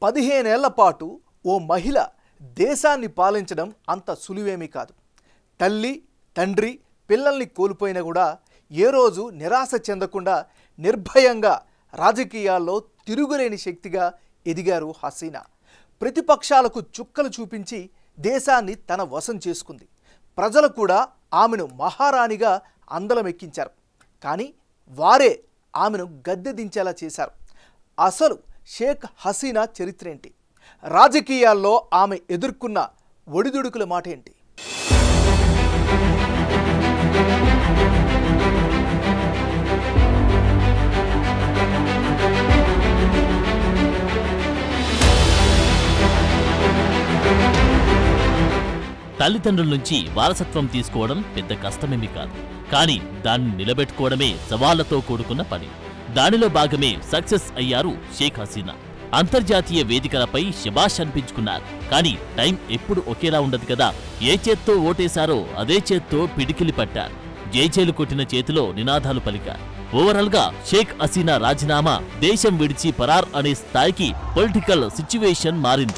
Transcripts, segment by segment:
పదిహేనేళ్ల పాటు ఓ మహిళ దేశాన్ని పాలించడం అంత సులువేమీ కాదు తల్లి తండ్రి పిల్లల్ని కోల్పోయినా కూడా ఏ రోజు నిరాశ చెందకుండా నిర్భయంగా రాజకీయాల్లో తిరుగులేని శక్తిగా ఎదిగారు హసీనా ప్రతిపక్షాలకు చుక్కలు చూపించి దేశాన్ని తన వశం చేసుకుంది ప్రజలు కూడా ఆమెను మహారాణిగా అందలమెక్కించారు కానీ వారే ఆమెను గద్దె దించేలా చేశారు అసలు షేక్ హసీనా చరిత్ర ఏంటి రాజకీయాల్లో ఆమె ఎదుర్కొన్న ఒడిదుడుకుల మాట ఏంటి తల్లిదండ్రుల నుంచి వారసత్వం తీసుకోవడం పెద్ద కష్టమేమీ కాదు కానీ దాన్ని నిలబెట్టుకోవడమే సవాళ్లతో కూడుకున్న పని దానిలో భాగమే సక్సెస్ అయ్యారు షేక్ హసీనా అంతర్జాతీయ వేదికలపై శబాష్ అనిపించుకున్నారు కానీ టైం ఎప్పుడు ఒకేలా ఉండదు కదా ఏ చేత్తో ఓటేశారో అదే చేత్తో పిడికిలి పట్టారు జైచేలు కొట్టిన చేతిలో నినాదాలు పలికారు ఓవరాల్ గా షేక్ హసీనా రాజీనామా దేశం విడిచి పరార్ అనే స్థాయికి పొలిటికల్ సిచ్యువేషన్ మారింది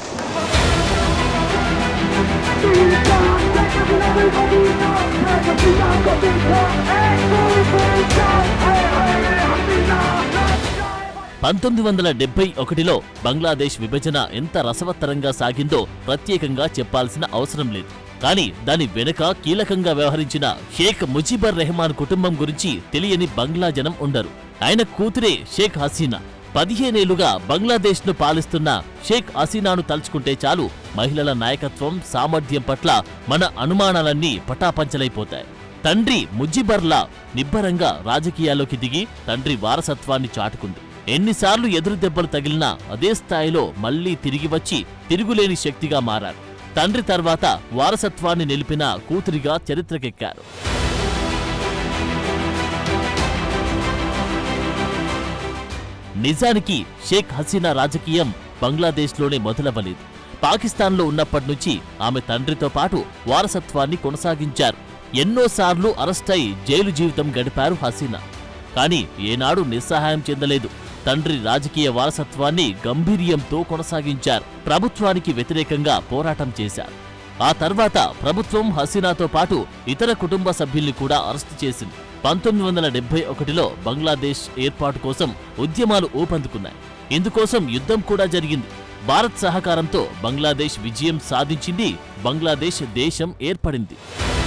పంతొమ్మిది వందల డెబ్బై ఒకటిలో బంగ్లాదేశ్ విభజన ఎంత రసవత్తరంగా సాగిందో ప్రత్యేకంగా చెప్పాల్సిన అవసరం లేదు కానీ దాని వెనుక కీలకంగా వ్యవహరించిన షేక్ ముజీబర్ రెహమాన్ కుటుంబం గురించి తెలియని బంగ్లా జనం ఉండరు ఆయన కూతురే షేక్ హసీనా పదిహేనేళ్లుగా బంగ్లాదేశ్ ను పాలిస్తున్న షేక్ హసీనాను తలుచుకుంటే చాలు మహిళల నాయకత్వం సామర్థ్యం పట్ల మన అనుమానాలన్నీ పటాపంచలైపోతాయి తండ్రి ముజిబర్లా నిబ్బరంగా రాజకీయాల్లోకి దిగి తండ్రి వారసత్వాన్ని చాటుకుంది ఎన్నిసార్లు ఎదురు దెబ్బలు తగిలినా అదే స్థాయిలో మళ్లీ తిరిగి వచ్చి తిరుగులేని శక్తిగా మారారు తండ్రి తర్వాత వారసత్వాన్ని నిలిపిన కూతురిగా చరిత్రకెక్కారు నిజానికి షేక్ హసీనా రాజకీయం బంగ్లాదేశ్లోనే మొదలవ్వలేదు పాకిస్తాన్లో ఉన్నప్పటి నుంచి ఆమె తండ్రితో పాటు వారసత్వాన్ని కొనసాగించారు ఎన్నోసార్లు అరెస్టై జైలు జీవితం గడిపారు హసీనా కానీ ఏనాడు నిస్సహాయం చెందలేదు తండ్రి రాజకీయ వారసత్వాన్ని గంభీర్యంతో కొనసాగించారు ప్రభుత్వానికి వ్యతిరేకంగా పోరాటం చేశారు ఆ తర్వాత ప్రభుత్వం హసీనాతో పాటు ఇతర కుటుంబ సభ్యుల్ని కూడా అరెస్టు చేసింది పంతొమ్మిది వందల డెబ్బై ఒకటిలో బంగ్లాదేశ్ ఏర్పాటు కోసం ఉద్యమాలు ఊపందుకున్నాయి ఇందుకోసం యుద్ధం కూడా జరిగింది భారత్ సహకారంతో బంగ్లాదేశ్ విజయం సాధించింది బంగ్లాదేశ్ దేశం ఏర్పడింది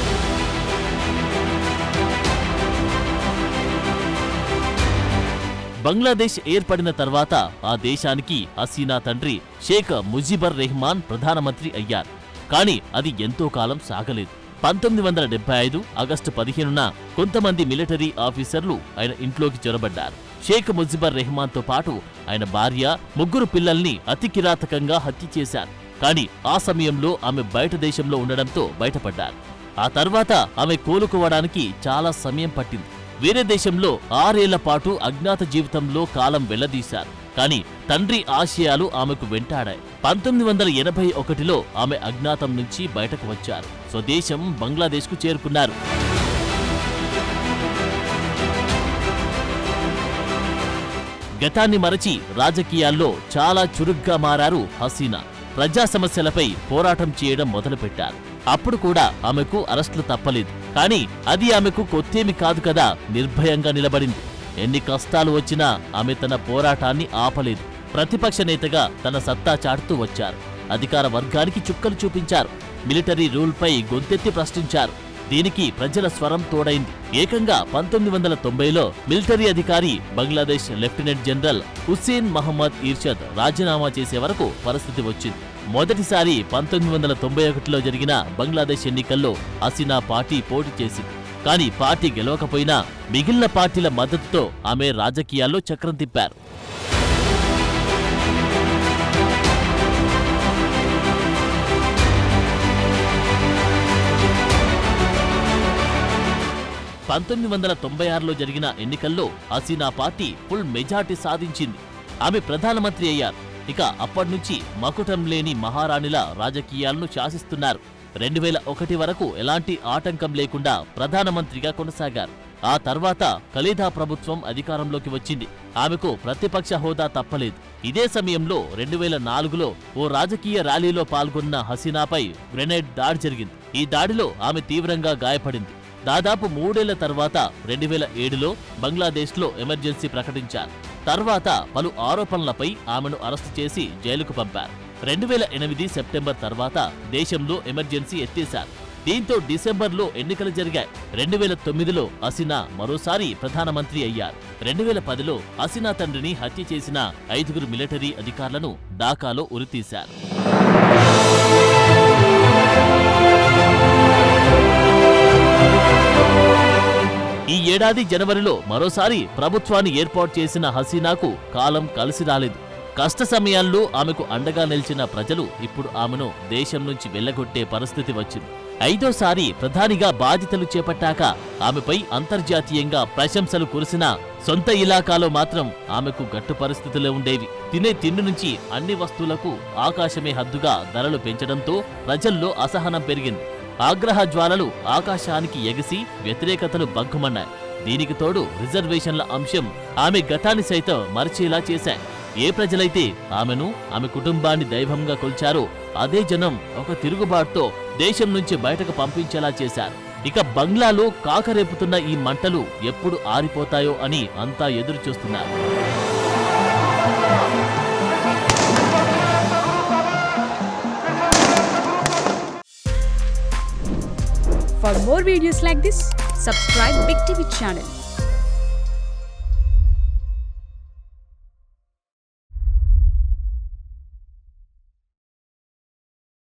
బంగ్లాదేశ్ ఏర్పడిన తర్వాత ఆ దేశానికి హసీనా తండ్రి షేక్ ముజిబర్ రెహమాన్ ప్రధానమంత్రి అయ్యారు కానీ అది ఎంతో కాలం సాగలేదు పంతొమ్మిది వందల డెబ్బై ఐదు ఆగస్టు పదిహేనున కొంతమంది మిలిటరీ ఆఫీసర్లు ఆయన ఇంట్లోకి చొరబడ్డారు షేక్ ముజిబర్ రెహమాన్తో పాటు ఆయన భార్య ముగ్గురు పిల్లల్ని అతి కిరాతకంగా హత్య చేశారు కానీ ఆ సమయంలో ఆమె బయట దేశంలో ఉండడంతో బయటపడ్డారు ఆ తర్వాత ఆమె కోలుకోవడానికి చాలా సమయం పట్టింది వేరే దేశంలో ఆరేళ్ల పాటు అజ్ఞాత జీవితంలో కాలం వెళ్లదీశారు కానీ తండ్రి ఆశయాలు ఆమెకు వెంటాడాయి పంతొమ్మిది వందల ఎనభై ఒకటిలో ఆమె అజ్ఞాతం నుంచి బయటకు వచ్చారు స్వదేశం బంగ్లాదేశ్కు చేరుకున్నారు గతాన్ని మరచి రాజకీయాల్లో చాలా చురుగ్గా మారారు హసీనా ప్రజా సమస్యలపై పోరాటం చేయడం మొదలుపెట్టారు అప్పుడు కూడా ఆమెకు అరెస్టులు తప్పలేదు కానీ అది ఆమెకు కొత్తేమి కాదు కదా నిర్భయంగా నిలబడింది ఎన్ని కష్టాలు వచ్చినా ఆమె తన పోరాటాన్ని ఆపలేదు ప్రతిపక్ష నేతగా తన సత్తా చాటుతూ వచ్చారు అధికార వర్గానికి చుక్కలు చూపించారు మిలిటరీ రూల్పై గొంతెత్తి ప్రశ్నించారు దీనికి ప్రజల స్వరం తోడైంది ఏకంగా పంతొమ్మిది వందల తొంభైలో మిలిటరీ అధికారి బంగ్లాదేశ్ లెఫ్టినెంట్ జనరల్ హుస్సేన్ మహమ్మద్ ఇర్షద్ రాజీనామా చేసే వరకు పరిస్థితి వచ్చింది మొదటిసారి పంతొమ్మిది వందల తొంభై ఒకటిలో జరిగిన బంగ్లాదేశ్ ఎన్నికల్లో హసీనా పార్టీ పోటీ చేసింది కానీ పార్టీ గెలవకపోయినా మిగిలిన పార్టీల మద్దతుతో ఆమె రాజకీయాల్లో చక్రం తిప్పారు పంతొమ్మిది వందల తొంభై ఆరులో జరిగిన ఎన్నికల్లో హసీనా పార్టీ ఫుల్ మెజార్టీ సాధించింది ఆమె ప్రధానమంత్రి అయ్యారు ఇక అప్పటినుంచి మకుటం లేని మహారాణిల రాజకీయాలను శాసిస్తున్నారు రెండు వేల ఒకటి వరకు ఎలాంటి ఆటంకం లేకుండా ప్రధానమంత్రిగా కొనసాగారు ఆ తర్వాత ఖలీదా ప్రభుత్వం అధికారంలోకి వచ్చింది ఆమెకు ప్రతిపక్ష హోదా తప్పలేదు ఇదే సమయంలో రెండు వేల నాలుగులో ఓ రాజకీయ ర్యాలీలో పాల్గొన్న హసీనాపై గ్రెనేడ్ దాడి జరిగింది ఈ దాడిలో ఆమె తీవ్రంగా గాయపడింది దాదాపు మూడేళ్ల తర్వాత రెండు వేల ఏడులో బంగ్లాదేశ్లో ఎమర్జెన్సీ ప్రకటించారు తర్వాత పలు ఆరోపణలపై ఆమెను అరెస్టు చేసి జైలుకు పంపారు రెండు వేల ఎనిమిది సెప్టెంబర్ తర్వాత దేశంలో ఎమర్జెన్సీ ఎత్తేశారు దీంతో డిసెంబర్లో ఎన్నికలు జరిగాయి రెండు వేల తొమ్మిదిలో హసీనా మరోసారి ప్రధానమంత్రి అయ్యారు రెండు వేల పదిలో హసీనా తండ్రిని హత్య చేసిన ఐదుగురు మిలిటరీ అధికారులను ఢాకాలో ఉరితీశారు ఈ ఏడాది జనవరిలో మరోసారి ప్రభుత్వాన్ని ఏర్పాటు చేసిన హసీనాకు కాలం కలిసి రాలేదు కష్ట సమయాల్లో ఆమెకు అండగా నిలిచిన ప్రజలు ఇప్పుడు ఆమెను దేశం నుంచి వెళ్లగొట్టే పరిస్థితి వచ్చింది ఐదోసారి ప్రధానిగా బాధ్యతలు చేపట్టాక ఆమెపై అంతర్జాతీయంగా ప్రశంసలు కురిసినా సొంత ఇలాకాలో మాత్రం ఆమెకు గట్టు పరిస్థితులే ఉండేవి తినే తిండి నుంచి అన్ని వస్తువులకు ఆకాశమే హద్దుగా ధరలు పెంచడంతో ప్రజల్లో అసహనం పెరిగింది ఆగ్రహ జ్వాలలు ఆకాశానికి ఎగిసి వ్యతిరేకతలు బగ్గుమన్నాయి దీనికి తోడు రిజర్వేషన్ల అంశం ఆమె గతాన్ని సైతం మరిచేలా చేశాయి ఏ ప్రజలైతే ఆమెను ఆమె కుటుంబాన్ని దైవంగా కొల్చారో అదే జనం ఒక తిరుగుబాటుతో దేశం నుంచి బయటకు పంపించేలా చేశారు ఇక బంగ్లాలో కాకరేపుతున్న ఈ మంటలు ఎప్పుడు ఆరిపోతాయో అని అంతా ఎదురు చూస్తున్నారు For more videos like this, subscribe Big TV channel